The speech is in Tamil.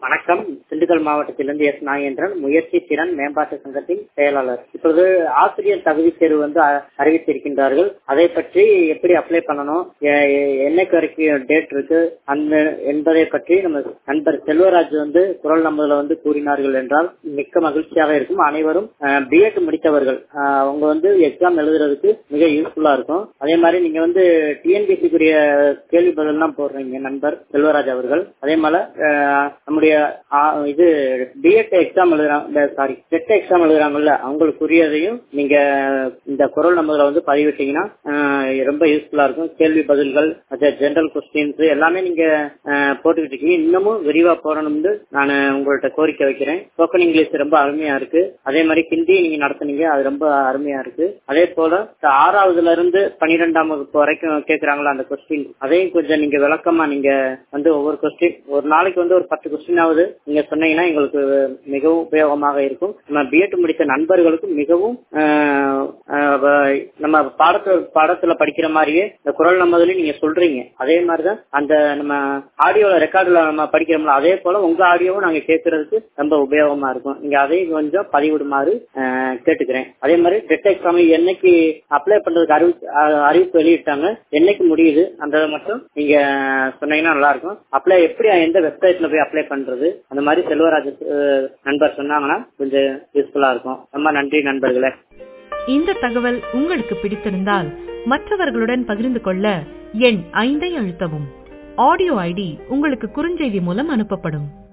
வணக்கம் திண்டுக்கல் மாவட்டத்திலிருந்து எஸ் நாகேந்திரன் முயற்சி திறன் மேம்பாட்டு சங்கத்தின் செயலாளர் இப்பொழுது ஆசிரியர் தகுதி தேர்வு வந்து அ- அறிவித்திருக்கின்றார்கள் அதை பற்றி எப்படி அப்ளை பண்ணணும் எ- எ- என்னைக்கு வரைக்கும் டேட் இருக்கு அந்த என்பதை பற்றி நம்ம நண்பர் செல்வராஜ் வந்து குரல் நம்பர்ல வந்து கூறினார்கள் என்றால் மிக்க மகிழ்ச்சியாக இருக்கும் அனைவரும் பிஎட் முடித்தவர்கள் அஹ், அவங்க வந்து எக்ஸாம் எழுதுறதுக்கு மிக யூஸ்ஃபுல்லா இருக்கும் அதே மாதிரி நீங்க வந்து டிஎன்பிசிக்குரிய கேள்வி பதிலாம் போடுறீங்க நண்பர் செல்வராஜ் அவர்கள் அதே மாதிரி அஹ், நம்முடைய ஆ, இது பிஎட் எக்ஸாம் எழுதுறாங்க சாரி டெட் எக்ஸாம் எழுதுறாங்கல்ல அவங்களுக்குரியதையும் நீங்க இந்த குரல் நம்பர்ல வந்து பதிவிட்டீங்கன்னா அஹ், ரொம்ப யூஸ்ஃபுல்லா இருக்கும் கேள்வி பதில்கள் ஜெனரல் கொஸ்டின்ஸ் எல்லாமே நீங்க அஹ், போட்டுக்கிட்டு இருக்கீங்க இன்னமும் விரிவா போறணும்னு நான் உங்கள்ட்ட கோரிக்கை வைக்கிறேன் ஸ்போக்கன் இங்கிலீஷ் ரொம்ப அருமையா இருக்கு அதே மாதிரி ஹிந்தி நீங்க நடத்துனீங்க அது ரொம்ப அருமையா இருக்கு அதே போல இந்த ஆறாவதுல இருந்து பன்னிரெண்டாம் வகுப்பு வரைக்கும் கேக்குறாங்களா அந்த கொஸ்டின் அதையும் கொஞ்சம் நீங்க விளக்கமா நீங்க வந்து ஒவ்வொரு கொஸ்டின் ஒரு நாளைக்கு வந்து ஒரு பத்து கொஸ்டினாவது நீங்க சொன்னீங்கன்னா எங்களுக்கு மிகவும் உபயோகமாக இருக்கும் நம்ம பிஎட் முடித்த நண்பர்களுக்கும் மிகவும் ஆஹ், ஆஹ், வ- நம்ம பாடத்துல பாடத்துல படிக்கிற மாதிரியே இந்த குரல் நம்மதுலயும் நீங்க சொல்றீங்க அதே மாதிரிதான் அந்த நம்ம ஆடியோல ரெக்கார்டுல நம்ம படிக்கிறோம்ல அதே போல உங்க ஆடியோவும் நாங்க கேட்கறதுக்கு ரொம்ப உபயோகமா இருக்கும் நீங்க அதையும் கொஞ்சம் பதிவிடுமாறு ஆஹ், கேட்டுக்கிறேன் அதே மாதிரி டெட் எக்ஸாம் என்னைக்கு அப்ளை பண்றதுக்கு அறிவிப்பு அஹ், அறிவிப்பு வெளியிட்டாங்க என்னைக்கு முடியுது அந்த மட்டும் நீங்க சொன்னீங்கன்னா நல்லா இருக்கும் அப்ளை எப்படி எந்த வெப்சைட்ல போய் அப்ளை பண்றது அந்த மாதிரி செல்வராஜ் அஹ், நண்பர் சொன்னாங்கன்னா கொஞ்சம் யூஸ்ஃபுல்லா இருக்கும் ரொம்ப நன்றி நண்பர்களே இந்த தகவல் உங்களுக்கு பிடித்திருந்தால் மற்றவர்களுடன் பகிர்ந்து கொள்ள எண் ஐந்தை அழுத்தவும் ஆடியோ ஐடி உங்களுக்கு குறுஞ்செய்தி மூலம் அனுப்பப்படும்